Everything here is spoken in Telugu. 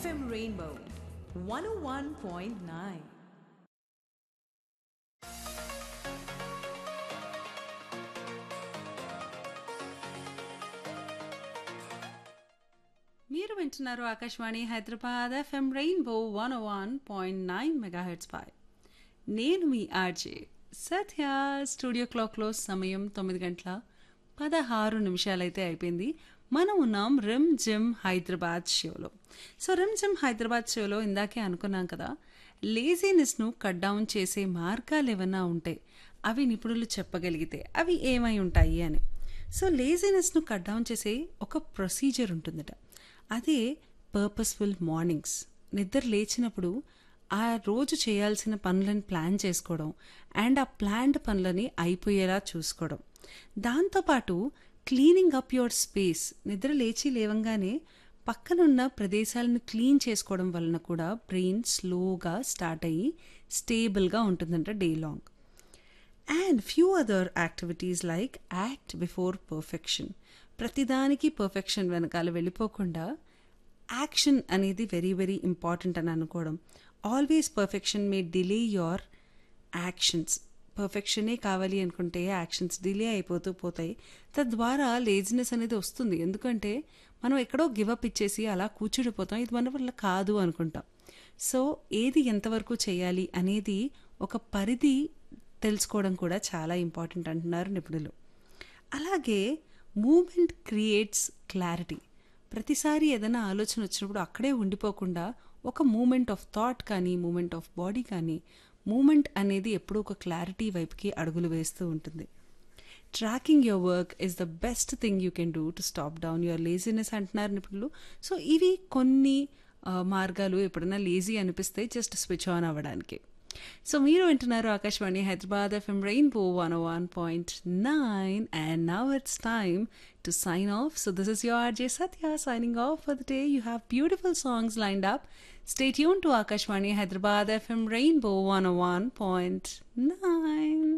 FM Rainbow 101.9. మీరు వింటున్నారు Akashvani Hyderabad FM Rainbow one one point nine megahertz పై నేను మీ ఆర్జే సత్య స్టూడియో క్లాక్లో సమయం తొమ్మిది గంటల పదహారు నిమిషాలైతే అయిపోయింది మనం ఉన్నాం రిమ్ జిమ్ హైదరాబాద్ షోలో సో రిమ్ జిమ్ హైదరాబాద్ షోలో ఇందాకే అనుకున్నాం కదా లేజీనెస్ను కట్ డౌన్ చేసే మార్గాలు ఏమన్నా ఉంటే అవి నిపుణులు చెప్పగలిగితే అవి ఏమై ఉంటాయి అని సో లేజీనెస్ను కట్ డౌన్ చేసే ఒక ప్రొసీజర్ ఉంటుందట అదే పర్పస్ఫుల్ మార్నింగ్స్ నిద్ర లేచినప్పుడు ఆ రోజు చేయాల్సిన పనులను ప్లాన్ చేసుకోవడం అండ్ ఆ ప్లాన్డ్ పనులని అయిపోయేలా చూసుకోవడం దాంతోపాటు క్లీనింగ్ అప్ యువర్ స్పేస్ నిద్ర లేచి లేవంగానే పక్కనున్న ప్రదేశాలను క్లీన్ చేసుకోవడం వలన కూడా బ్రెయిన్ స్లోగా స్టార్ట్ అయ్యి స్టేబుల్గా ఉంటుందంట day long and few other activities like act before perfection ప్రతిదానికి పర్ఫెక్షన్ వెనకాల వెళ్ళిపోకుండా యాక్షన్ అనేది వెరీ వెరీ ఇంపార్టెంట్ అని అనుకోవడం always perfection may delay your actions పర్ఫెక్షనే కావాలి అనుకుంటే యాక్షన్స్ డిలే అయిపోతూ పోతాయి తద్వారా లేజినెస్ అనేది వస్తుంది ఎందుకంటే మనం ఎక్కడో గివప్ ఇచ్చేసి అలా కూర్చుడిపోతాం ఇది మన వల్ల కాదు అనుకుంటాం సో ఏది ఎంతవరకు చేయాలి అనేది ఒక పరిధి తెలుసుకోవడం కూడా చాలా ఇంపార్టెంట్ అంటున్నారు నిపుణులు అలాగే మూమెంట్ క్రియేట్స్ క్లారిటీ ప్రతిసారి ఏదైనా ఆలోచన వచ్చినప్పుడు అక్కడే ఉండిపోకుండా ఒక మూమెంట్ ఆఫ్ థాట్ కానీ మూమెంట్ ఆఫ్ బాడీ కానీ మూమెంట్ అనేది ఎప్పుడూ ఒక క్లారిటీ వైపుకి అడుగులు వేస్తూ ఉంటుంది tracking your work is the best thing you can do to stop down your laziness అంటున్నారు నిపుణులు సో ఇవి కొన్ని ఆ, మార్గాలు ఎప్పుడైనా లేజీ అనిపిస్తే జస్ట్ స్విచ్ ఆన్ అవ్వడానికి సో మీరు వింటున్నారు Akashvani Hyderabad FM Rainbow one one point nine and now it's time to sign off. So this is your RJ Satya signing off for the day. You have beautiful songs lined up. Stay tuned to Akashwani Hyderabad FM Rainbow 101.9.